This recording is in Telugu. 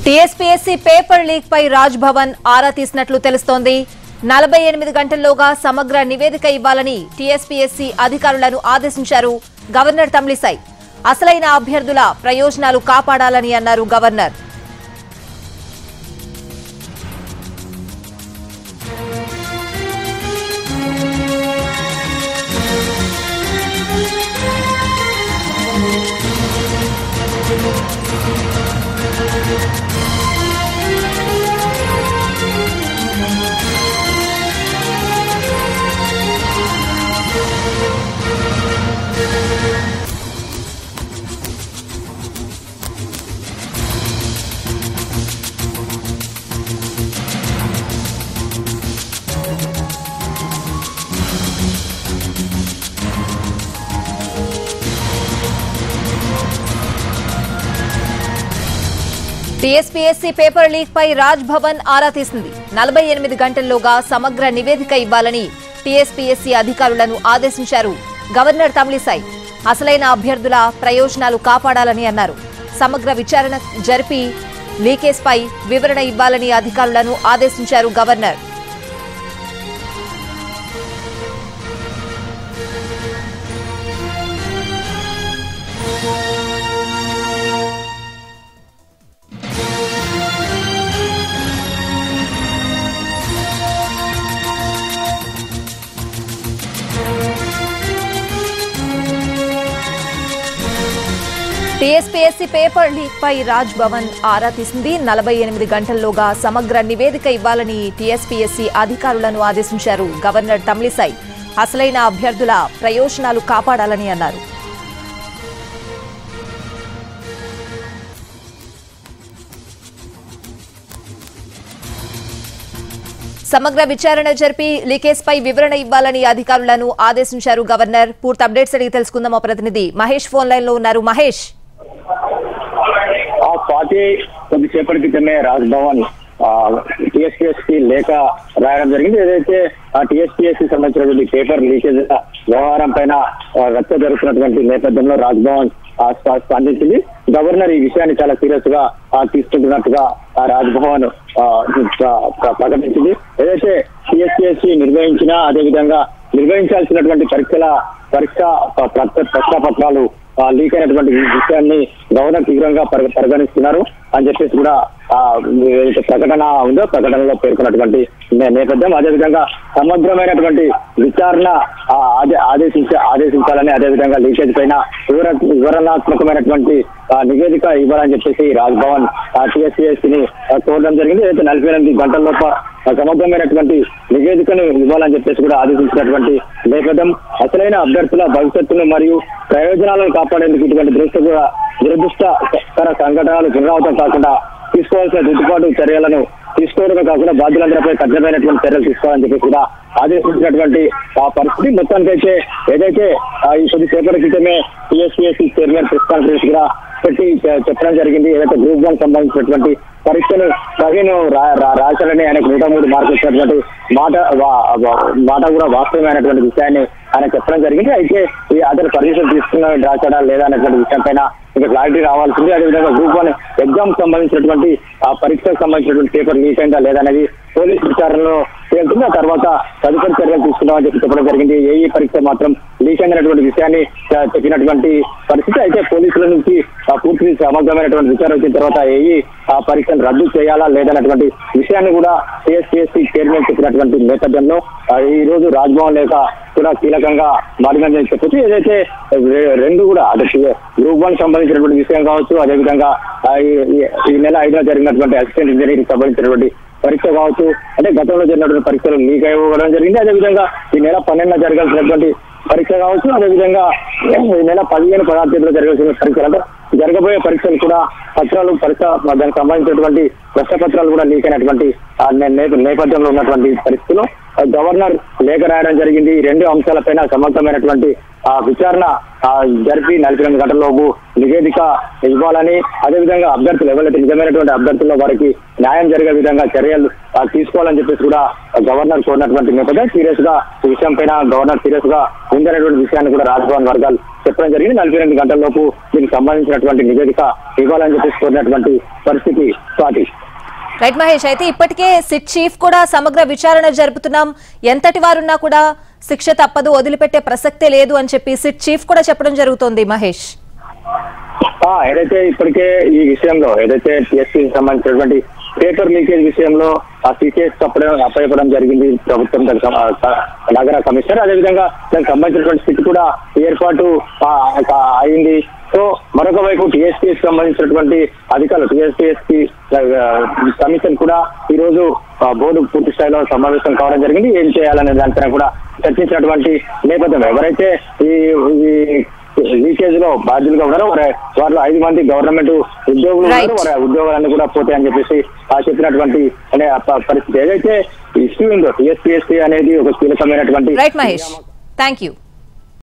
టీఎస్పీఎస్సీ పేపర్ లీక్ పై రాజ్ భవన్ ఆరా తీసినట్లు తెలుస్తోంది నలభై ఎనిమిది గంటల్లోగా సమగ్ర నివేదిక ఇవ్వాలని టీఎస్పీఎస్సీ అధికారులను ఆదేశించారు గవర్నర్ తమిళిసై అసలైన అభ్యర్థుల ప్రయోజనాలు కాపాడాలని అన్నారు గవర్నర్ టీఎస్పీఎస్సీ పేపర్ లీక్ పై రాజ్ భవన్ ఆరా తీసింది నలభై ఎనిమిది గంటల్లోగా సమగ్ర నివేదిక ఇవ్వాలని టీఎస్పీఎస్సీ అధికారులను ఆదేశించారు గవర్నర్ తమిళిసై అసలైన అభ్యర్థుల ప్రయోజనాలు కాపాడాలని అన్నారు సమగ్ర విచారణ జరిపి లీకేజ్పై వివరణ ఇవ్వాలని అధికారులను ఆదేశించారు గవర్నర్ టీఎస్పీఎస్సీ పేపర్ లీక్ పై రాజ్ భవన్ ఆరా తీసింది నలభై ఎనిమిది గంటల్లోగా సమగ్ర నివేదిక ఇవ్వాలని టీఎస్పీఎస్సీ అధికారులను ఆదేశించారు గవర్నర్ తమిళిసై అసలైన అభ్యర్థుల ప్రయోజనాలు కాపాడాలని అన్నారు సమగ్ర విచారణ జరిపి లీకేజ్ పై వివరణ ఇవ్వాలని అధికారులను ఆదేశించారు గవర్నర్ పూర్తి అప్డేట్స్ అడిగి తెలుసుకుందాం మా ప్రతినిధి మహేష్ ఫోన్ లైన్ లో ఉన్నారు మహేష్ ఆ పార్టీ కొద్దిసేపటి క్రితమే రాజ్భవన్ టిఎస్పిఎస్ కి లేఖ రాయడం జరిగింది ఏదైతే ఆ టిఎస్పిఎస్ కి సంబంధించినటువంటి పేపర్ లీకేజ్ వ్యవహారం పైన ఆ, రచ్చ జరుగుతున్నటువంటి నేపథ్యంలో రాజ్భవన్ ఆ, స్ప- స్పందించింది గవర్నర్ ఈ విషయాన్ని చాలా సీరియస్ గా ఆ, తీసుకుంటున్నట్టుగా ఆ రాజ్భవన్ ఆ, ప్ర- ప్ర- ప్రకటించింది ఏదైతే టిఎస్పిఎస్సి నిర్వహించిన అదేవిధంగా నిర్వహించాల్సినటువంటి పరీక్షల పరీక్ష ప- ప్ర- ప్రశ్న పత్రాలు లీక్ అయినటువంటి ఈ విషయాన్ని గవర్నర్ తీవ్రంగా పరి- పరిగణిస్తున్నారు అని చెప్పేసి కూడా ఆ, ఏదైతే ప్రకటన ఉందో ప్రకటనలో పేర్కొన్నటువంటి నే- నేపథ్యం అదేవిధంగా సమగ్రమైనటువంటి విచారణ ఆ, ఆదే- ఆదేశించ ఆదేశించాలని అదేవిధంగా లీకేజ్ పైన వివర వివరణాత్మకమైనటువంటి ఆ, నివేదిక ఇవ్వాలని చెప్పేసి రాజ్భవన్ టిఎస్సిఎస్ ని ఆ, కోరడం జరిగింది ఏదైతే నలభై ఎనిమిది గంటల లోప ఆ, సమగ్రమైనటువంటి నివేదికను ఇవ్వాలని చెప్పేసి కూడా ఆదేశించినటువంటి నేపథ్యం అసలైన అభ్యర్థుల భవిష్యత్తును మరియు ప్రయోజనాలను కాపాడేందుకు ఇటువంటి దృష్టి కూడా దురదృష్టకర సంఘటనలు పునరావృతం కాకుండా తీసుకోవాల్సిన దిద్దుబాటు చర్యలను తీసుకోవడమే కాకుండా బాధ్యులందరిపై కఠినమైనటువంటి చర్యలు తీసుకోవాలని చెప్పి కూడా ఆదేశించినటువంటి ఆ పరిస్థితి మొత్తానికైతే ఏదైతే ఆ, ఈ కొద్ది సేపటి క్రితమే టీఎస్పీఎస్సీ చైర్మన్ ప్రెస్ కాన్ఫరెన్స్ కూడా పెట్టి చె- చెప్పడం జరిగింది ఏదైతే గ్రూప్ వన్ సంబంధించినటువంటి పరీక్షను ప్రవీణ్ రా- రా- రాశారని ఆయనకు నూట మూడు మార్కులు ఇచ్చినటువంటి మాట వా- వా- మాట కూడా వాస్తవమైనటువంటి విషయాన్ని ఆయన చెప్పడం జరిగింది అయితే ఈ అతను పర్మిషన్ తీసుకున్న రాశాడా లేదా అనేటువంటి విషయం పైన ఇంకా క్లారిటీ రావాల్సింది అదేవిధంగా గ్రూప్ వన్ ఎగ్జామ్ సంబంధించినటువంటి ఆ పరీక్షకు సంబంధించినటువంటి పేపర్ లీక్ అయిందా లేదా అనేది పోలీస్ విచారణలో తేలుతుంది ఆ తర్వాత తదుపరి చర్యలు తీసుకున్నామని చెప్పి చెప్పడం జరిగింది ఏఈ పరీక్ష మాత్రం లీక్ అయినటువంటి విషయాన్ని ఆ, చెప్పినటువంటి పరిస్థితి అయితే పోలీసుల నుంచి ఆ, పూర్తి సమగ్రమైనటువంటి విచారణ వచ్చిన తర్వాత ఏఈ ఆ పరీక్షను రద్దు చేయాలా లేదన్నటువంటి విషయాన్ని కూడా టీఎస్పీఎస్సీ చైర్మన్ చెప్పినటువంటి నేపథ్యంలో ఆ, ఈ రోజు రాజ్భవన్ లేఖ కూడా కీలకంగా మారిందని చెప్పొచ్చు ఏదైతే రె- రెండు కూడా అటు గ్రూప్ వన్ సంబంధించినటువంటి విషయం కావచ్చు అదేవిధంగా ఆ, ఈ- ఈ- ఈ నెల ఐదున జరిగినటువంటి అసిస్టెంట్ ఇంజనీరింగ్ సంబంధించినటువంటి పరీక్ష కావచ్చు అంటే గతంలో జరిగినటువంటి పరీక్షలు లీక్ ఇవ్వడం జరిగింది అదేవిధంగా ఈ నెల పన్నెండున జరగాల్సినటువంటి పరీక్ష కావచ్చు అదేవిధంగా ఈ నెల పదిహేను పదహారు తేదీలో జరగాల్సిన పరీక్షలు అంటే జరగబోయే పరీక్షలు కూడా పత్రాలు పరీక్ష దానికి సంబంధించినటువంటి ప్రశ్న పత్రాలు కూడా లీక్ అయినటువంటి ఆ నే- నే- నేపథ్యంలో ఉన్నటువంటి పరిస్థితుల్లో ఆ గవర్నర్ లేఖ రాయడం జరిగింది ఈ రెండు అంశాలపైన సమర్థమైనటువంటి ఆ విచారణ ఆ, జరిపి నలభై ఎనిమిది గంటలలోపు నివేదిక ఇవ్వాలని అదేవిధంగా అభ్యర్థులు ఎవరైతే నిజమైనటువంటి అభ్యర్థుల్లో వారికి న్యాయం జరిగే విధంగా చర్యలు ఆ, తీసుకోవాలని చెప్పేసి కూడా గవర్నర్ కోరినటువంటి నేపథ్యం సీరియస్ గా ఈ విషయం పైన గవర్నర్ సీరియస్ గా ఉందనేటువంటి విషయాన్ని కూడా రాజ్భవన్ వర్గాలు చెప్పడం జరిగింది నలభై ఎనిమిది గంటల లోపు దీనికి సంబంధించినటువంటి నివేదిక ఇవ్వాలని చెప్పేసి కోరినటువంటి పరిస్థితి స్వాతి రైట్ మహేష్ అయితే ఇప్పటికే సిట్ చీఫ్ కూడా సమగ్ర విచారణ జరుపుతున్నాం ఎంతటి వారున్నా కూడా శిక్ష తప్పదు వదిలిపెట్టే ప్రసక్తే లేదు అని చెప్పి సిట్ చీఫ్ కూడా చెప్పడం జరుగుతోంది మహేష్ ఆ, ఏదైతే ఇప్పటికే ఈ విషయంలో ఏదైతే టీఎస్పీ సంబంధించినటువంటి పేపర్ లీకేజ్ విషయంలో ఆ సిసిఎస్ అప్పడం అప్పయ్యపడం జరిగింది ప్రభుత్వం దానికి సం- ఆ, నగర కమిషనర్ అదేవిధంగా దానికి సంబంధించినటువంటి స్థితి కూడా ఏర్పాటు ఆ, ఆ, అయింది సో మరొక వైపు టీఎస్పీఎస్ సంబంధించినటువంటి అధికారులు టీఎస్పీఎస్ కి ఆ, కమిషన్ కూడా ఈ రోజు ఆ, బోర్డు పూర్తి స్థాయిలో సమావేశం కావడం జరిగింది ఏం చేయాలనే దానిపైన కూడా చర్చించినటువంటి నేపథ్యం ఎవరైతే ఈ ఈ లీకేజ్ లో బాధ్యులుగా ఉన్నారో వారి వారిలో ఐదు మంది గవర్నమెంట్ ఉద్యోగులు ఉన్నారు Right. వారి ఉద్యోగాలన్నీ కూడా పోతాయని చెప్పేసి ఆ చెప్పినటువంటి అనే ఆ ప- పరిస్థితి ఏదైతే ఇష్యూ ఉందో టీఎస్పీఎస్సీ అనేది ఒక కీలకమైనటువంటి రైట్ మహేష్ థ్యాంక్ యూ